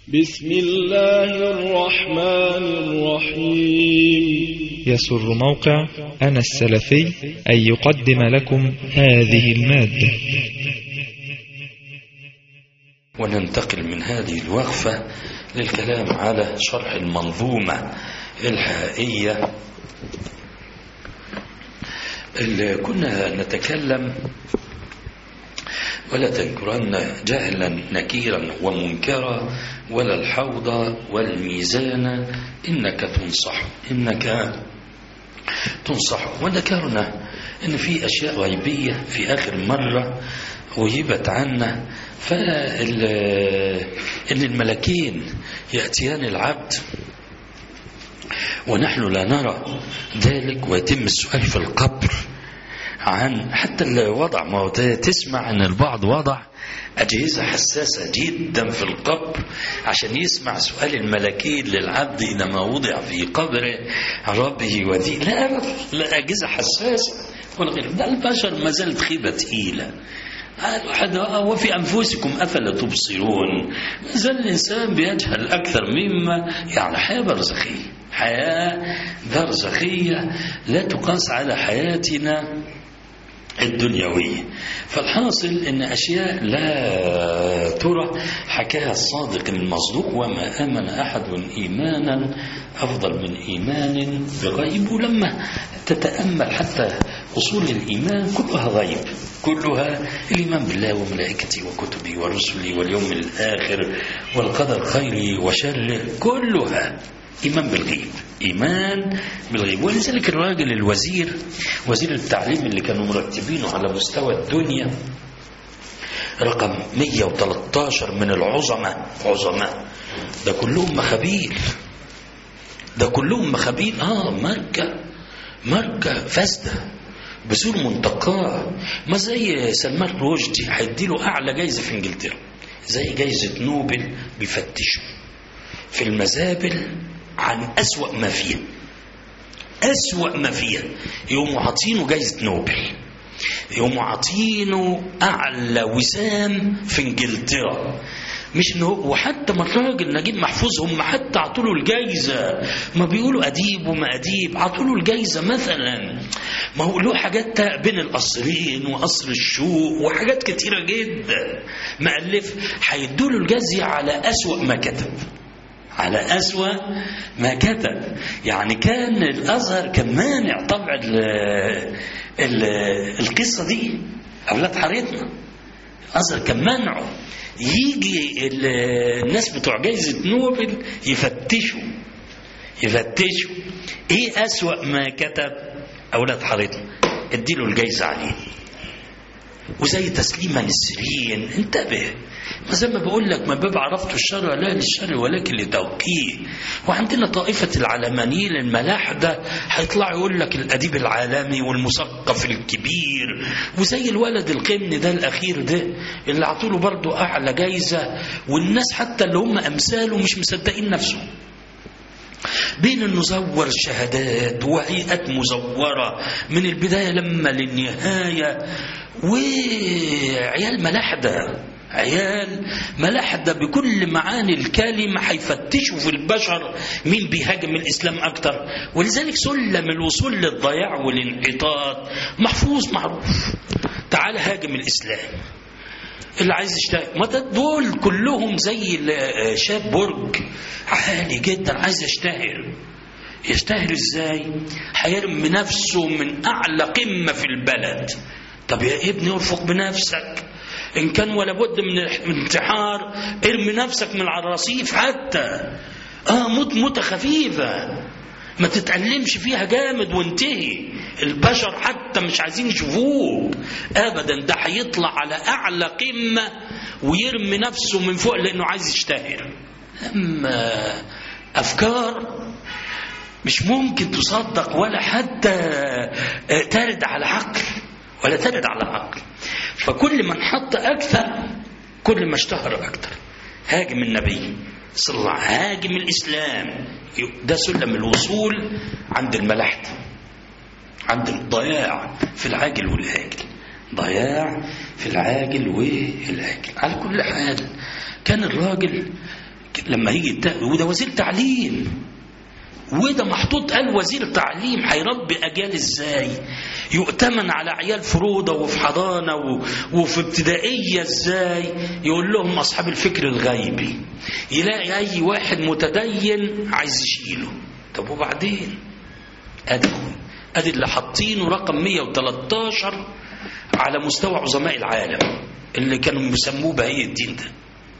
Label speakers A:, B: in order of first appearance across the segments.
A: بسم الله الرحمن الرحيم
B: يسر موقع أنا السلفي أن يقدم لكم هذه المادة
C: وننتقل من هذه الوقفة للكلام على شرح المنظومة الحائية اللي كنا نتكلم ولا تنكرن جهلا نكيرا ومنكرا ولا الحوض والميزان إنك تنصح إنك تنصح وذكرنا إن في أشياء غيبية في آخر مرة وهبت عنا فإن الملكين يأتيان العبد ونحن لا نرى ذلك ويتم السؤال في القبر عن حتى الوضع ما هو تسمع ان البعض وضع اجهزه حساسه جدا في القبر عشان يسمع سؤال الملكين للعبد اذا وضع في قبره ربه وذي لا لا اجهزه حساسه ولا غير ده البشر ما زالت خيبه ثقيله وفي أنفسكم أفلا تبصرون ما زال الإنسان بيجهل أكثر مما يعني حياة برزخية حياة برزخية لا تقاس على حياتنا الدنيوية فالحاصل ان اشياء لا ترى حكاها الصادق المصدوق وما امن احد ايمانا افضل من ايمان بغيب ولما تتامل حتى اصول الايمان كلها غيب كلها الايمان بالله وملائكته وكتبه ورسله واليوم الاخر والقدر خيره وشره كلها إيمان بالغيب إيمان بالغيب ولذلك الراجل الوزير وزير التعليم اللي كانوا مرتبينه على مستوى الدنيا رقم 113 من العظماء عظماء ده كلهم مخابيل ده كلهم مخابيل اه ماركة ماركة فاسدة بسور منتقاه ما زي سلمان رشدي هيديله اعلى جايزه في انجلترا زي جايزه نوبل بيفتشوا في المزابل عن أسوأ ما فيها أسوأ ما فيها يقوموا عاطينه جايزة نوبل يقوموا عاطينه أعلى وسام في إنجلترا مش انه وحتى ما الراجل نجيب محفوظ هم حتى عطوا له الجايزه ما بيقولوا اديب وما اديب عطوا له الجايزه مثلا ما هو له حاجات بين القصرين وقصر الشوق وحاجات كتيره جدا مؤلف هيدوا له الجايزه على اسوأ ما كتب على أسوأ ما كتب يعني كان الأزهر كان مانع طبع ال ال القصة دي أولاد حارتنا الأزهر كان منعه يجي الناس بتوع جايزة نوبل يفتشوا يفتشوا ايه أسوأ ما كتب أولاد حارتنا اديله الجايزة عليه وزي تسليما للسرين انتبه ما زي ما بقول لك ما باب عرفت الشر لا للشر ولكن لتوقيه وعندنا طائفة العلمانيين الملاحدة هيطلعوا يقول لك الأديب العالمي والمثقف الكبير وزي الولد القمن ده الأخير ده اللي عطوله برضه أعلى جايزة والناس حتى اللي هم أمثاله مش مصدقين نفسهم بين المزور شهادات وهيئات مزورة من البداية لما للنهاية وعيال ملاحدة عيال ملاحدة بكل معاني الكلمة هيفتشوا في البشر مين بيهاجم الإسلام أكتر ولذلك سلم الوصول للضياع والانحطاط محفوظ معروف تعال هاجم الإسلام اللي عايز يشتغل ما دول كلهم زي شاب برج عالي جدا عايز يشتهر يشتهر ازاي هيرمي نفسه من اعلى قمه في البلد طب يا ابني ارفق بنفسك ان كان ولا بد من انتحار ارمي نفسك من على الرصيف حتى اه موت موته خفيفه ما تتعلمش فيها جامد وانتهي البشر حتى مش عايزين يشوفوك ابدا ده هيطلع على اعلى قمه ويرمي نفسه من فوق لانه عايز يشتهر اما افكار مش ممكن تصدق ولا حتى ترد على عقل ولا ترد على عقل فكل من حط اكثر كل ما اشتهر اكثر هاجم النبي صلى الله عليه وسلم هاجم الاسلام ده سلم الوصول عند الملاحده عند الضياع في العاجل والآجل ضياع في العاجل والآجل على كل حال كان الراجل لما يجي الت- وده وزير تعليم وده محطوط قال وزير تعليم هيربي اجيال ازاي يؤتمن على عيال فروضه وفي حضانه و- وفي ابتدائيه ازاي يقول لهم اصحاب الفكر الغيبي يلاقي اي واحد متدين عايز يشيله طب وبعدين ادي ادي اللي حاطينه رقم 113 على مستوى عظماء العالم اللي كانوا بيسموه بهاء الدين ده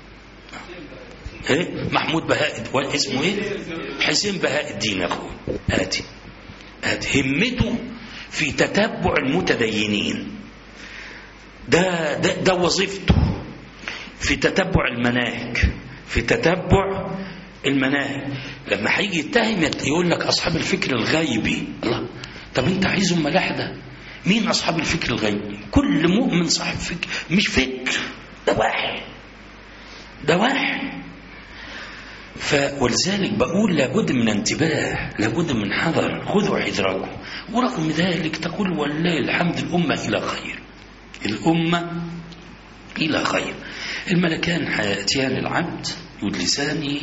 C: ايه محمود بهاء و- اسمه ايه حسين بهاء الدين يا اخوي ادي ادي همته في تتبع المتدينين ده ده ده وظيفته في تتبع المناهج في تتبع المناهج لما هيجي يتهم يقول لك اصحاب الفكر الغيبي الله طب انت عايزهم ملاحده مين اصحاب الفكر الغيبي كل مؤمن صاحب فكر مش فكر ده واحد ده واحد ف ولذلك بقول لابد من انتباه لابد من حذر خذوا حذركم ورغم ذلك تقول والله الحمد الأمة إلى خير الأمة إلى خير الملكان حياتيان العبد يجلسانه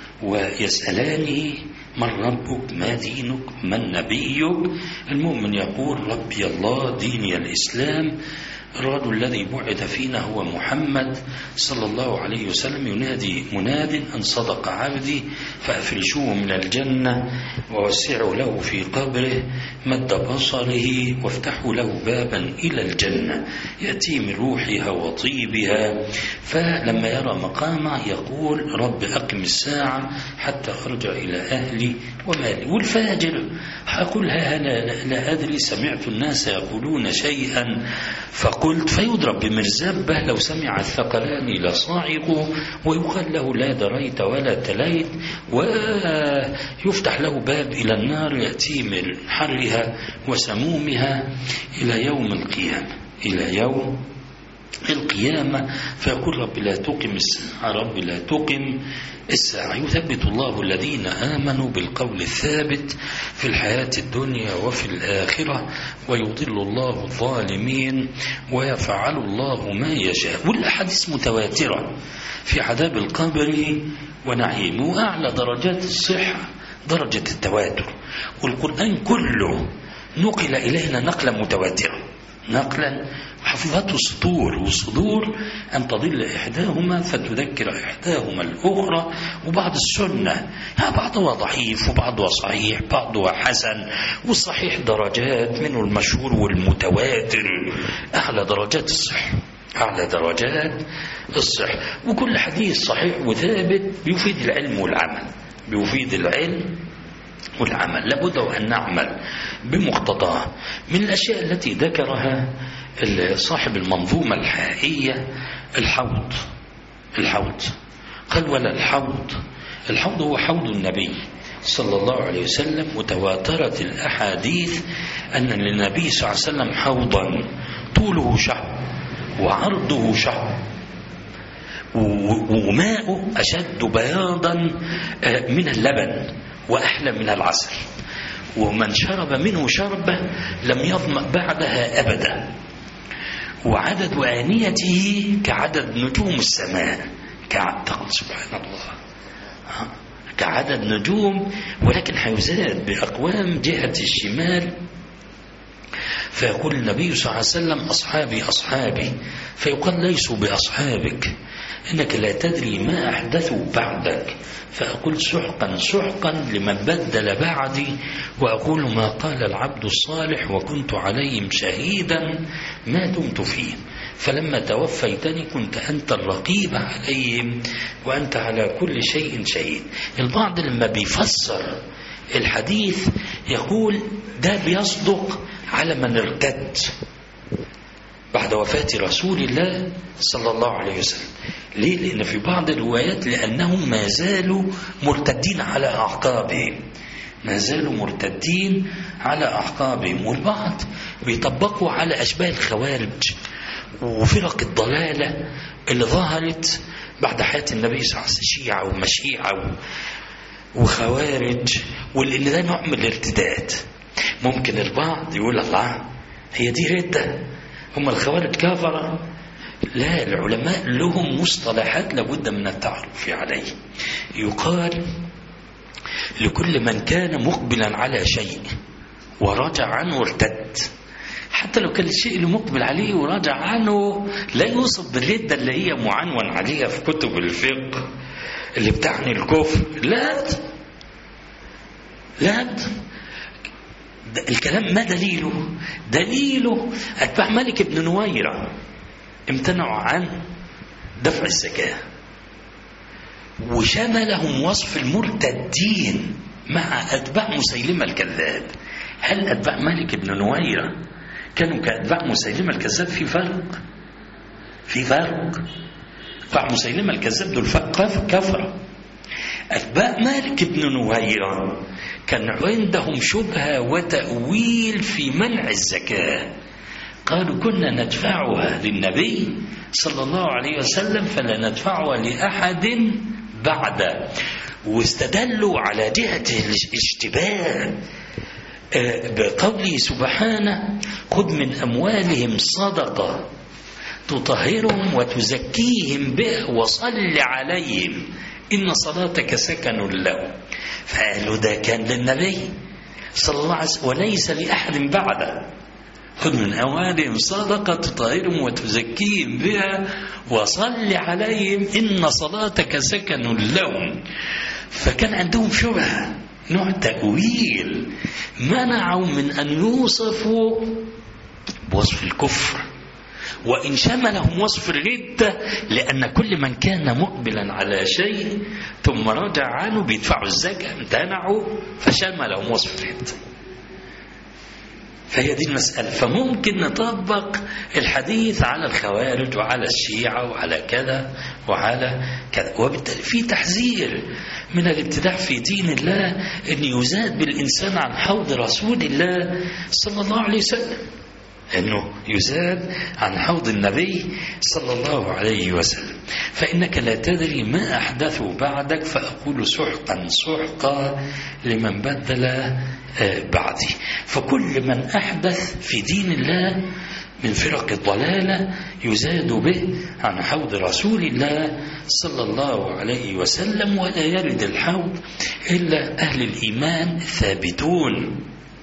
C: ويسألانه من ربك ما دينك من نبيك المؤمن يقول ربي الله ديني الإسلام الرجل الذي بعث فينا هو محمد صلى الله عليه وسلم ينادي مناد أن صدق عبدي فأفرشوه من الجنة ووسعوا له في قبره مد بصره وافتحوا له بابا إلى الجنة يأتي من روحها وطيبها فلما يرى مقامه يقول رب أقم الساعة حتى أرجع إلى أهلي ومالي والفاجر هقول ها أنا لا, لا أدري سمعت الناس يقولون شيئا فقلت فيضرب بمرزبة لو سمع الثقلان لصاعق ويقال له لا دريت ولا تليت ويفتح له باب إلى النار يأتي من حرها وسمومها إلى يوم القيامة إلى يوم القيامة فيقول رب لا تقم الساعة رب لا تقم الساعة يثبت الله الذين آمنوا بالقول الثابت في الحياة الدنيا وفي الآخرة ويضل الله الظالمين ويفعل الله ما يشاء والأحاديث متواترة في عذاب القبر ونعيم وأعلى درجات الصحة درجة التواتر والقرآن كله نقل إلينا نقلا متواترة نقلا حفظته سطور وصدور أن تضل إحداهما فتذكر إحداهما الأخرى وبعض السنة ها بعضها ضعيف وبعضها صحيح بعضها حسن والصحيح درجات منه المشهور والمتواتر أعلى درجات الصحة أعلى درجات الصحة وكل حديث صحيح وثابت بيفيد العلم والعمل بيفيد العلم والعمل لابد أن نعمل بمقتضاه من الأشياء التي ذكرها صاحب المنظومة الحائية الحوض الحوض قال ولا الحوض الحوض هو حوض النبي صلى الله عليه وسلم وتواترت الأحاديث أن للنبي صلى الله عليه وسلم حوضا طوله شهر وعرضه شهر وماءه أشد بياضا من اللبن وأحلى من العسل ومن شرب منه شربة لم يظمأ بعدها أبدا وعدد آنيته كعدد نجوم السماء كعدد سبحان الله كعدد نجوم ولكن حيزاد بأقوام جهة الشمال فيقول النبي صلى الله عليه وسلم أصحابي أصحابي فيقال ليسوا بأصحابك إنك لا تدري ما أحدثوا بعدك فأقول سحقا سحقا لمن بدل بعدي وأقول ما قال العبد الصالح وكنت عليهم شهيدا ما دمت فيه فلما توفيتني كنت أنت الرقيب عليهم وأنت على كل شيء شهيد البعض لما بيفسر الحديث يقول ده بيصدق على من ارتد بعد وفاة رسول الله صلى الله عليه وسلم ليه؟ لأن في بعض الروايات لأنهم ما زالوا مرتدين على أعقابهم ما زالوا مرتدين على أعقابهم والبعض بيطبقوا على أشباه الخوارج وفرق الضلالة اللي ظهرت بعد حياة النبي صلى الله عليه وسلم شيعة ومشيعة وخوارج واللي ده نوع من الارتداد ممكن البعض يقول الله هي دي ردة هم الخوارج كفرة لا العلماء لهم مصطلحات لابد من التعرف عليه يقال لكل من كان مقبلا على شيء ورجع عنه ارتد حتى لو كان الشيء اللي مقبل عليه وراجع عنه لا يوصف بالردة اللي هي معنون عليها في كتب الفقه اللي بتعني الكفر لا لا الكلام ما دليله دليله أتباع مالك بن نويرة امتنعوا عن دفع الزكاة وشملهم وصف المرتدين مع أتباع مسيلمة الكذاب هل أتباع مالك بن نويرة كانوا كأتباع مسيلمة الكذاب في فرق في فرق أتباع مسيلمة الكذاب دول كفرة أتباع مالك بن نويرة كان عندهم شبهة وتأويل في منع الزكاة قالوا كنا ندفعها للنبي صلى الله عليه وسلم فلا ندفعها لأحد بعد واستدلوا على جهة الاشتباه بقوله سبحانه خذ من أموالهم صدقة تطهرهم وتزكيهم به وصل عليهم إن صلاتك سكن له فقالوا ده كان للنبي صلى الله عليه وسلم وليس لأحد بعده خذ من أموالهم صدقة تطهرهم وتزكيهم بها وصل عليهم إن صلاتك سكن لهم فكان عندهم شبهة نوع تأويل منعوا من أن يوصفوا بوصف الكفر وإن شملهم وصف الردة لأن كل من كان مقبلا على شيء ثم رجع عنه بيدفعوا الزكاة امتنعوا فشملهم وصف الردة فهي دي المسألة فممكن نطبق الحديث على الخوارج وعلى الشيعة وعلى كذا وعلى كذا وبالتالي في تحذير من الابتداع في دين الله أن يزاد بالإنسان عن حوض رسول الله صلى الله عليه وسلم أنه يزاد عن حوض النبي صلى الله عليه وسلم فإنك لا تدري ما أحدثوا بعدك فأقول سحقا سحقا لمن بدل بعدي فكل من أحدث في دين الله من فرق الضلالة يزاد به عن حوض رسول الله صلى الله عليه وسلم ولا يرد الحوض إلا أهل الإيمان ثابتون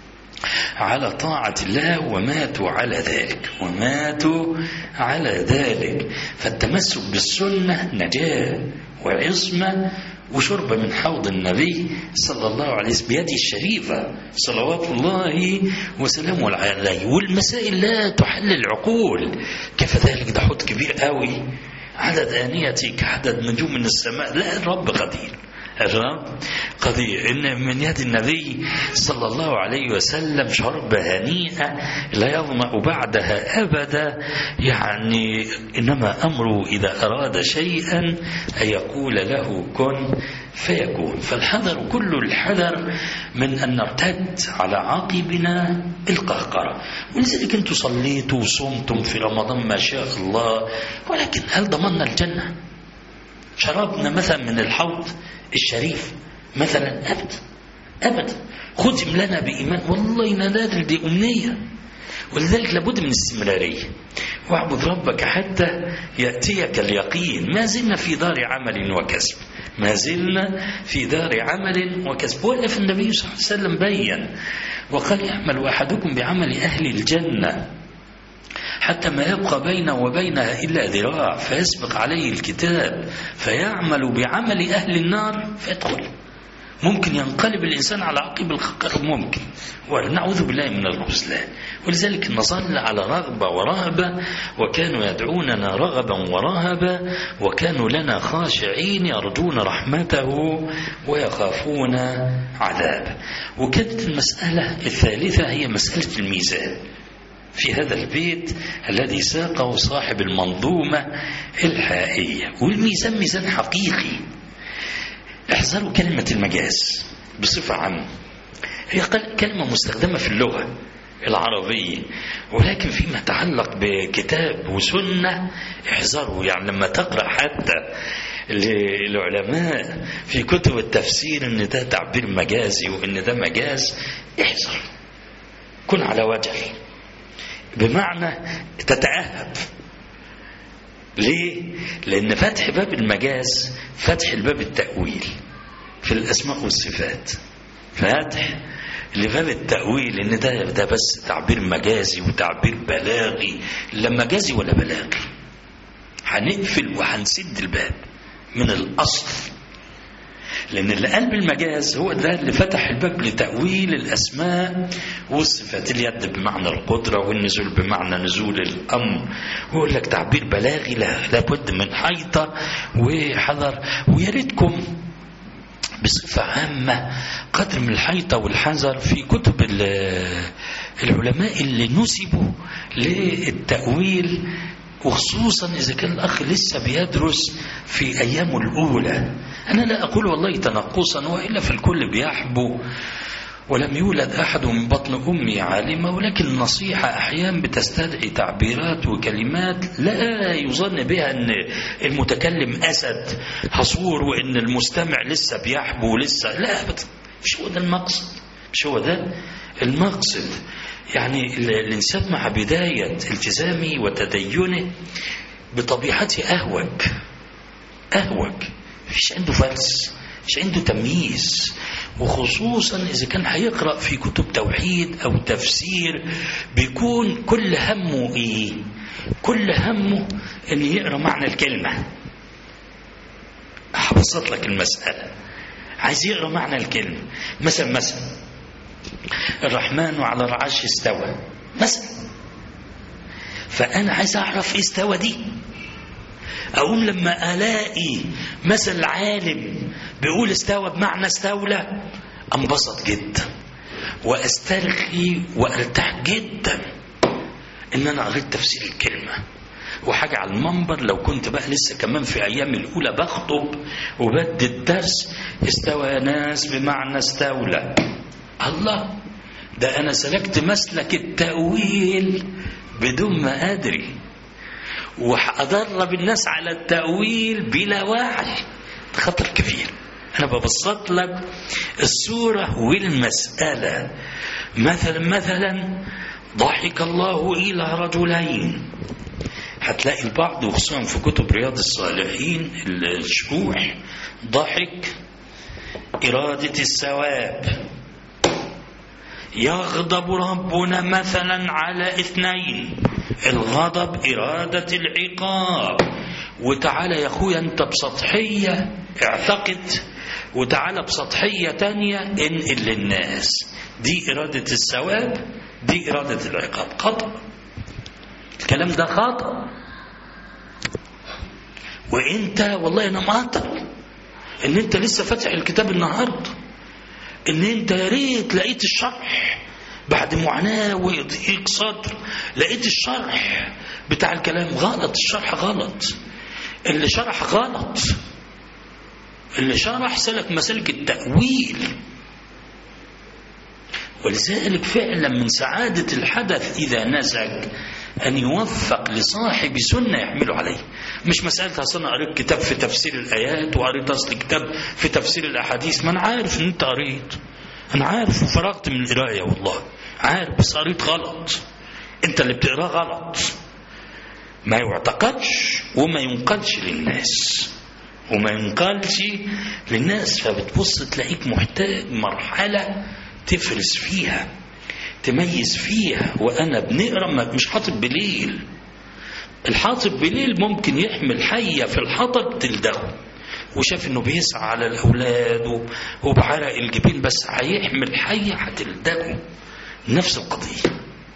C: على طاعة الله وماتوا على ذلك وماتوا على ذلك فالتمسك بالسنة نجاة وعصمة وشرب من حوض النبي صلى الله عليه وسلم بيده الشريفة صلوات الله وسلامه عليه والمسائل لا تحل العقول كيف ذلك ده حوض كبير قوي عدد آنيتي كعدد نجوم من السماء لا الرب قدير الرب قضية إن من يد النبي صلى الله عليه وسلم شرب هنيئة لا يظمأ بعدها أبدا يعني إنما أمره إذا أراد شيئا أن يقول له كن فيكون فالحذر كل الحذر من أن نرتد على عاقبنا القهقرة ولذلك أنتم صليتوا وصمتم في رمضان ما شاء الله ولكن هل ضمننا الجنة شربنا مثلا من الحوض الشريف مثلا أبدا أبدا ختم لنا بإيمان والله نادر دي أمنية ولذلك لابد من الاستمرارية واعبد ربك حتى يأتيك اليقين ما زلنا في دار عمل وكسب ما زلنا في دار عمل وكسب وقف النبي صلى الله عليه وسلم بين وقال يعمل أحدكم بعمل أهل الجنة حتى ما يبقى بينه وبينها إلا ذراع فيسبق عليه الكتاب فيعمل بعمل أهل النار فيدخل ممكن ينقلب الإنسان على عقب الخطر ممكن ونعوذ بالله من الخذلان ولذلك نظل على رغبة ورهبة وكانوا يدعوننا رغبا ورهبا وكانوا لنا خاشعين يرجون رحمته ويخافون عذابه وكانت المسألة الثالثة هي مسألة الميزان في هذا البيت الذي ساقه صاحب المنظومة الحائية والميزان ميزان حقيقي احذروا كلمة المجاز بصفة عامة هي كلمة مستخدمة في اللغة العربية ولكن فيما يتعلق بكتاب وسنة احذروا يعني لما تقرأ حتى للعلماء في كتب التفسير ان ده تعبير مجازي وان ده مجاز احذر كن على وجل بمعنى تتأهب ليه لان فتح باب المجاز فتح الباب التأويل في الاسماء والصفات فتح لباب التأويل ان ده ده بس تعبير مجازي وتعبير بلاغي لا مجازي ولا بلاغي هنقفل وهنسد الباب من الاصل لأن اللي قلب المجاز هو ده اللي فتح الباب لتأويل الأسماء والصفات اليد بمعنى القدرة والنزول بمعنى نزول الأمر ويقول لك تعبير بلاغي لا لابد من حيطة وحذر ويا ريتكم بصفة عامة قدر من الحيطة والحذر في كتب العلماء اللي نسبوا للتأويل وخصوصا إذا كان الأخ لسه بيدرس في أيامه الأولى أنا لا أقول والله تنقصا وإلا فالكل بيحبو ولم يولد أحد من بطن أمي عالمة ولكن النصيحة أحيانا بتستدعي تعبيرات وكلمات لا يظن بها أن المتكلم أسد حصور وأن المستمع لسه بيحبو لسه لا أبدا مش هو ده المقصد مش هو ده المقصد يعني الإنسان مع بداية التزامه وتدينه بطبيعته أهوج أهوج مفيش عنده فلس مش عنده تمييز وخصوصا إذا كان هيقرأ في كتب توحيد أو تفسير بيكون كل همه إيه كل همه أن يقرأ معنى الكلمة هبسط لك المسألة عايز يقرأ معنى الكلمة مثلا مثلا الرحمن على العرش استوى مثلا فأنا عايز أعرف إيه استوى دي أقوم لما ألاقي مثل عالم بيقول استوى بمعنى استولى أنبسط جدا وأسترخي وأرتاح جدا إن أنا قريت تفسير الكلمة وحاجة على المنبر لو كنت بقى لسه كمان في أيام الأولى بخطب وبدي الدرس استوى يا ناس بمعنى استولى الله ده أنا سلكت مسلك التأويل بدون ما أدري وأدرب الناس على التأويل بلا وعي خطر كبير أنا ببسط لك الصورة والمسألة مثلا مثلا ضحك الله إلى رجلين هتلاقي البعض وخصوصا في كتب رياض الصالحين الشروح ضحك إرادة الثواب يغضب ربنا مثلا على اثنين الغضب إرادة العقاب وتعالى يا أخويا أنت بسطحية اعتقد وتعالى بسطحية تانية انقل للناس دي إرادة الثواب دي إرادة العقاب خطأ الكلام ده خطأ وانت والله انا مقاطع ان انت لسه فاتح الكتاب النهارده ان انت يا ريت لقيت الشرح بعد معاناة وضيق صدر لقيت الشرح بتاع الكلام غلط الشرح غلط اللي شرح غلط اللي شرح سلك مسالك التأويل ولذلك فعلا من سعادة الحدث إذا نسج أن يوفق لصاحب سنة يحمله عليه مش مسألة أصل أنا قريت كتاب في تفسير الآيات وقريت أصل كتاب في تفسير الأحاديث ما أنا عارف إن أنت قريت أنا عارف وفرغت من القراية والله عارف بس قريت غلط أنت اللي بتقراه غلط ما يعتقدش وما ينقلش للناس وما ينقلش للناس فبتبص تلاقيك محتاج مرحلة تفرز فيها تميز فيها وأنا بنقرا مش حاطط بليل الحاطب بليل ممكن يحمل حية في الحطب تلدغه وشاف انه بيسعى على الاولاد وبعرق الجبين بس هيحمل حية هتلدغه نفس القضية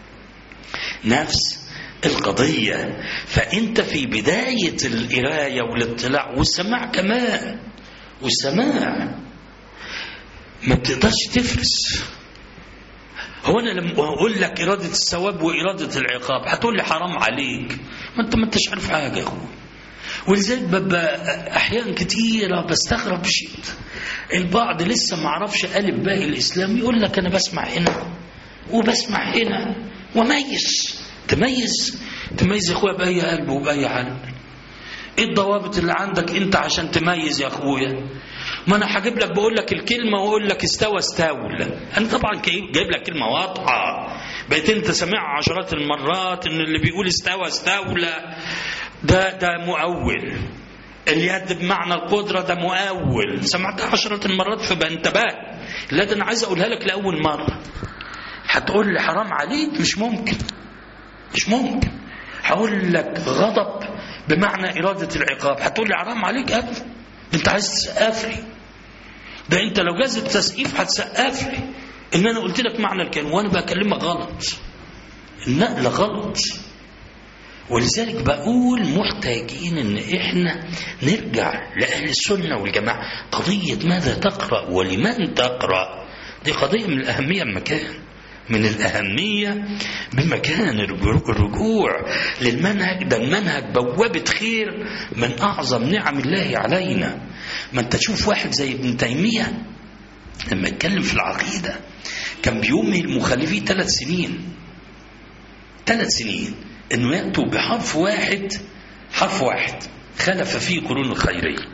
C: نفس القضية فانت في بداية القراية والاطلاع والسماع كمان والسماع ما بتقدرش تفرز هو انا لما اقول لك اراده الثواب واراده العقاب هتقول لي حرام عليك ما انت ما انتش عارف حاجه يا اخويا ولذلك ببقى احيان كتيره بستغرب شيء البعض لسه ما عرفش الف باء الاسلام يقول لك انا بسمع هنا وبسمع هنا وميز تميز تميز يا اخويا باي قلب وباي عقل ايه الضوابط اللي عندك انت عشان تميز يا اخويا ما انا هجيب لك بقول لك الكلمه واقول لك استوى استول انا طبعا جايب لك كلمه واضحه بقيت انت سامعها عشرات المرات ان اللي بيقول استوى استولى ده ده مؤول اليد بمعنى القدرة ده مؤول سمعتها عشرة مرات فبقى انتبهت لا ده أنا عايز أقولها لك لأول مرة هتقول لي حرام عليك مش ممكن مش ممكن هقول لك غضب بمعنى إرادة العقاب هتقول لي حرام عليك أبدا أنت عايز تسقف لي ده أنت لو جاز التسقيف هتسقف لي إن أنا قلت لك معنى الكلمة وأنا بكلمك غلط النقل غلط ولذلك بقول محتاجين ان احنا نرجع لاهل السنه والجماعه قضيه ماذا تقرا ولمن تقرا دي قضيه من الاهميه بمكان من الاهميه بمكان الرجوع للمنهج ده المنهج بوابه خير من اعظم نعم الله علينا ما انت تشوف واحد زي ابن تيميه لما يتكلم في العقيده كان بيمهل مخالفيه ثلاث سنين ثلاث سنين انه ياتوا بحرف واحد حرف واحد خلف فيه قرون الخيريه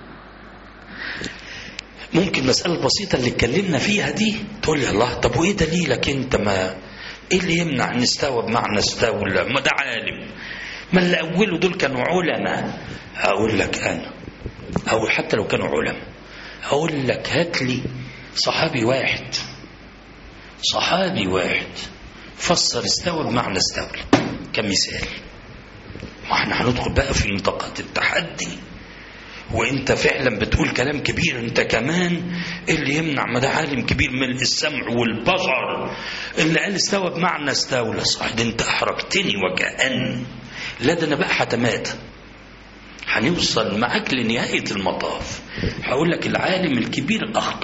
C: ممكن مسألة بسيطة اللي اتكلمنا فيها دي تقول لي الله طب وإيه دليلك أنت ما إيه اللي يمنع أن استوى بمعنى استولى ما ده عالم ما اللي أوله دول كانوا علماء أقول لك أنا أو حتى لو كانوا علماء أقول لك هات لي صحابي واحد صحابي واحد فسر استوى بمعنى استولى كمثال ما احنا هندخل بقى في نطاقات التحدي وانت فعلا بتقول كلام كبير انت كمان اللي يمنع ما ده عالم كبير من السمع والبصر اللي قال استوى بمعنى استولى صح ده انت احرجتني وكأن لا ده انا بقى هتمات هنوصل معاك لنهاية المطاف هقول لك العالم الكبير اخطأ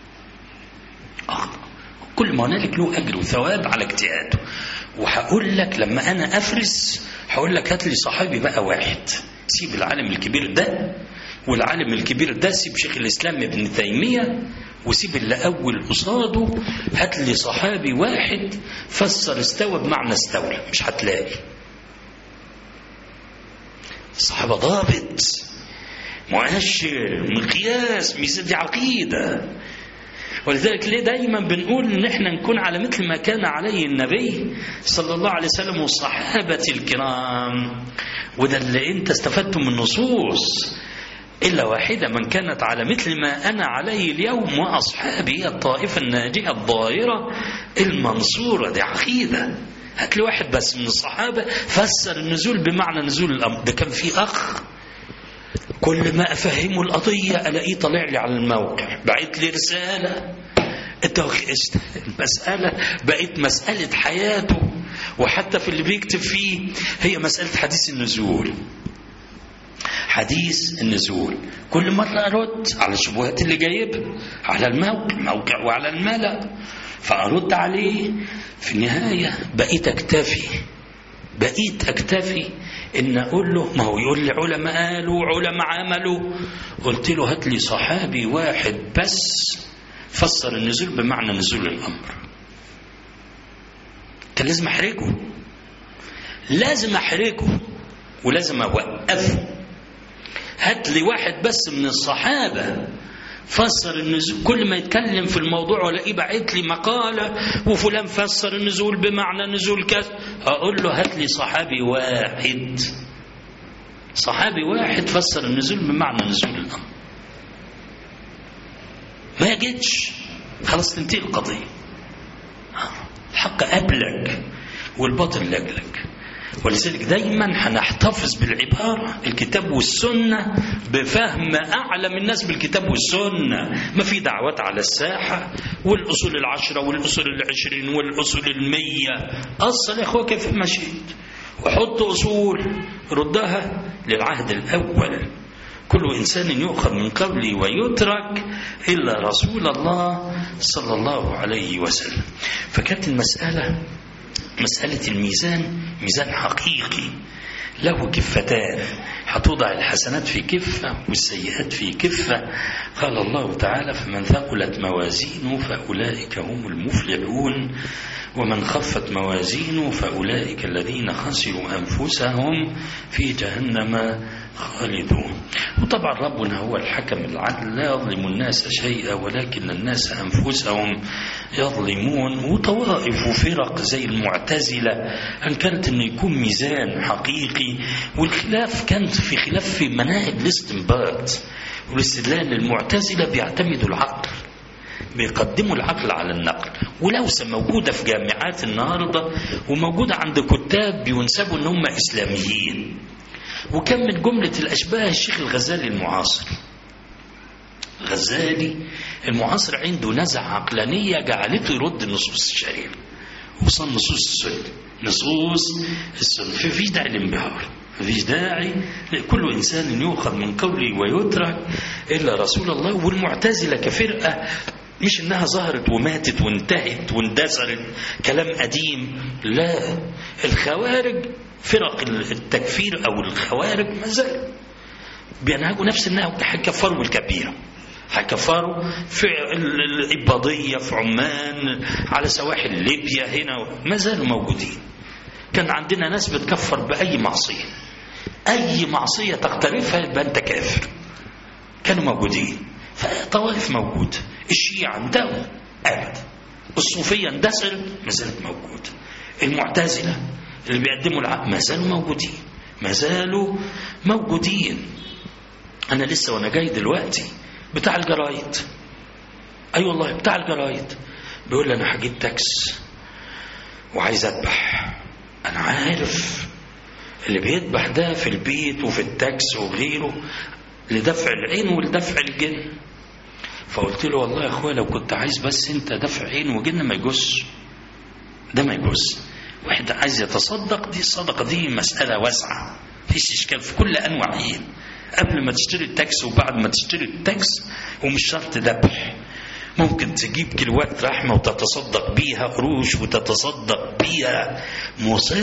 C: اخطأ كل ما هنالك له اجر وثواب على اجتهاده وهقول لك لما انا افرس هقول لك هات لي صحابي بقى واحد سيب العالم الكبير ده والعالم الكبير ده سيب شيخ الاسلام ابن تيميه وسيب اللي اول قصاده هات لي صحابي واحد فسر استوى بمعنى استولى مش هتلاقي الصحابه ضابط مؤشر مقياس ميزان دي عقيده ولذلك ليه دايما بنقول ان احنا نكون على مثل ما كان عليه النبي صلى الله عليه وسلم والصحابة الكرام وده اللي انت استفدته من النصوص إلا واحدة من كانت على مثل ما أنا عليه اليوم وأصحابي الطائفة الناجية الظاهرة المنصورة دي عقيدة هات لي واحد بس من الصحابة فسر النزول بمعنى نزول الأمر ده كان في أخ كل ما أفهمه القضية ألاقيه طالع لي على الموقع بعت لي رسالة المسألة بقت مسألة حياته وحتى في اللي بيكتب فيه هي مسألة حديث النزول حديث النزول كل مرة أرد على الشبهات اللي جايبها على الموقع موقع وعلى الملأ فأرد عليه في النهاية بقيت أكتفي بقيت أكتفي ان اقول له ما هو يقول لي علماء قالوا علماء عملوا قلت له هات لي صحابي واحد بس فسر النزول بمعنى نزول الامر كان لازم احرجه لازم احرجه ولازم اوقفه هات لي واحد بس من الصحابه فسر النزول كل ما يتكلم في الموضوع والاقيه باعت لي مقاله وفلان فسر النزول بمعنى نزول كذا اقول له هات لي صحابي واحد صحابي واحد فسر النزول بمعنى نزول الامر ما يجدش خلاص تنتهي القضيه الحق قبلك والباطل لاجلك ولذلك دايما هنحتفظ بالعبارة الكتاب والسنة بفهم أعلم الناس بالكتاب والسنة ما في دعوات على الساحة والأصول العشرة والأصول العشرين والأصول المية أصل يا أخوة كيف مشيت وحط أصول ردها للعهد الأول كل إنسان يؤخذ من قبلي ويترك إلا رسول الله صلى الله عليه وسلم فكانت المسألة مسألة الميزان ميزان حقيقي له كفتان هتوضع الحسنات في كفة والسيئات في كفة قال الله تعالى فمن ثقلت موازينه فأولئك هم المفلحون ومن خفت موازينه فأولئك الذين خسروا أنفسهم في جهنم خالدون وطبعا ربنا هو الحكم العدل لا يظلم الناس شيئا ولكن الناس أنفسهم يظلمون وطوائف وفرق زي المعتزلة أنكرت أن يكون ميزان حقيقي والخلاف كان في خلاف في مناهج الاستنباط والاستدلال المعتزلة بيعتمدوا العقل بيقدموا العقل على النقل ولوسة موجودة في جامعات النهاردة وموجودة عند كتاب بينسبوا ان هم اسلاميين وكان من جملة الاشباه الشيخ الغزالي المعاصر غزالي المعاصر عنده نزعة عقلانية جعلته يرد النصوص الشريفة وصل نصوص السنة نصوص السنة في فيش داعي للانبهار مفيش داعي كل إنسان يؤخذ من قوله ويترك إلا رسول الله والمعتزلة كفرقة مش انها ظهرت وماتت وانتهت واندثرت كلام قديم لا الخوارج فرق التكفير او الخوارج ما زالوا بينهجوا نفس النهج هيكفروا الكبيره هيكفروا في الإباضية في عمان على سواحل ليبيا هنا ما زالوا موجودين كان عندنا ناس بتكفر بأي معصية أي معصية تقترفها يبقى أنت كافر كانوا موجودين فطوائف موجودة الشيعة انتهوا أبدا الصوفية اندثرت ما زالت موجودة المعتزلة اللي بيقدموا العقل ما زالوا موجودين ما زالوا موجودين أنا لسه وأنا جاي دلوقتي بتاع الجرايد أي أيوة والله بتاع الجرايد بيقول لي أنا هجيب تاكس وعايز أذبح أنا عارف اللي بيذبح ده في البيت وفي التاكس وغيره لدفع العين ولدفع الجن فقلت له والله يا اخويا لو كنت عايز بس انت دفع عين وجن ما يجوز ده ما يجوز واحد عايز يتصدق دي الصدقه دي مساله واسعه فيش اشكال في كل انواع عين قبل ما تشتري التاكس وبعد ما تشتري التاكس ومش شرط ذبح ممكن تجيب كيلوات رحمه وتتصدق بيها قروش وتتصدق بيها مصر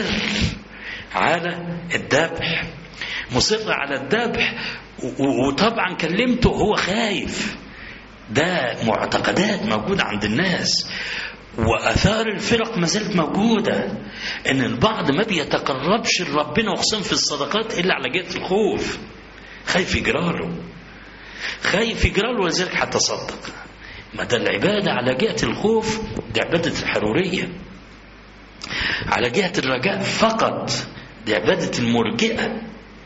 C: على الذبح مصر على الذبح وطبعا كلمته هو خايف ده معتقدات موجودة عند الناس وأثار الفرق ما زالت موجودة إن البعض ما بيتقربش لربنا وخصوصا في الصدقات إلا على جهة الخوف خايف يجراله خايف يجراله ولذلك هتصدق ما ده العبادة على جهة الخوف دي عبادة الحرورية على جهة الرجاء فقط دي عبادة المرجئة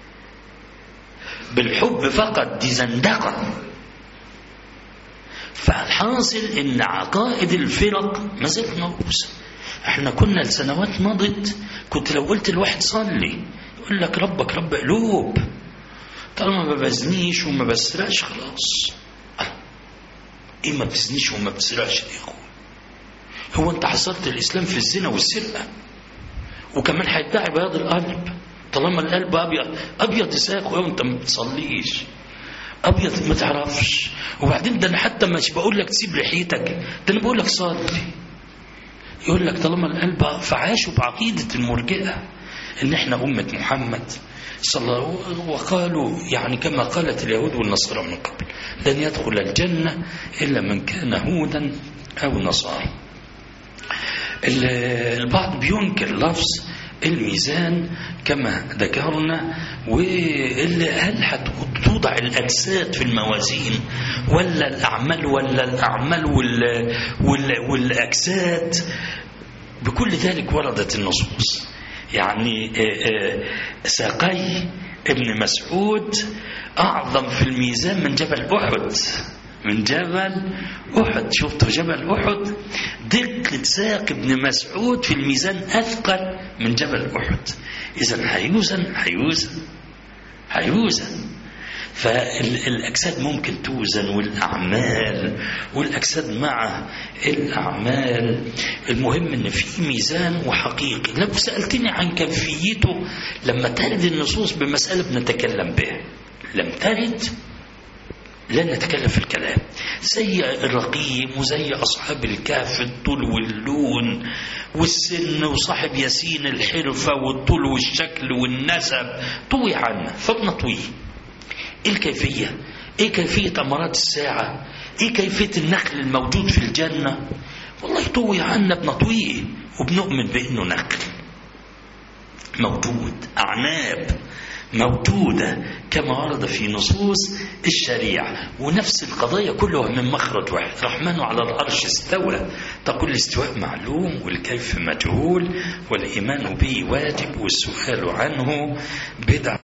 C: بالحب فقط دي زندقة فالحاصل ان عقائد الفرق ما زالت موجوده احنا كنا لسنوات مضت كنت لو قلت لواحد صلي يقول لك ربك رب قلوب طالما ما بزنيش وما بسرقش خلاص ايه ما بزنيش وما بسرقش يا اخويا هو انت حصرت الاسلام في الزنا والسرقه وكمان هيدعي بياض القلب طالما القلب ابيض ابيض يساق وانت ما بتصليش ابيض ما تعرفش وبعدين ده انا حتى مش بقول لك تسيب لحيتك ده انا بقول لك صلي يقول لك طالما القلب فعاشوا بعقيده المرجئه ان احنا امه محمد صلى الله وقالوا يعني كما قالت اليهود والنصارى من قبل لن يدخل الجنه الا من كان هودا او نصارى البعض بينكر لفظ الميزان كما ذكرنا هل هتوضع الأجساد في الموازين ولا الأعمال ولا الأعمال وال وال والأجساد بكل ذلك وردت النصوص يعني ساقي ابن مسعود أعظم في الميزان من جبل أحد من جبل أحد شفتوا جبل أحد دقة ساق ابن مسعود في الميزان أثقل من جبل أحد إذا هيوزن هيوزن هيوزن فالأجساد ممكن توزن والأعمال والأجساد مع الأعمال المهم إن في ميزان وحقيقي لو سألتني عن كيفيته لما ترد النصوص بمسألة بنتكلم بها لم ترد لا نتكلم في الكلام زي الرقيم وزي أصحاب الكهف الطول واللون والسن وصاحب ياسين الحرفة والطول والشكل والنسب طوي عنا فبنطويه ايه الكيفية ايه كيفية أمارات الساعة ايه كيفية النخل الموجود في الجنة والله طوي عنا بنطويه وبنؤمن بأنه نخل موجود أعناب موجودة كما ورد في نصوص الشريعة ونفس القضايا كلها من مخرج واحد رحمن على العرش استوى تقول الاستواء معلوم والكيف مجهول والإيمان به واجب والسؤال عنه بدعة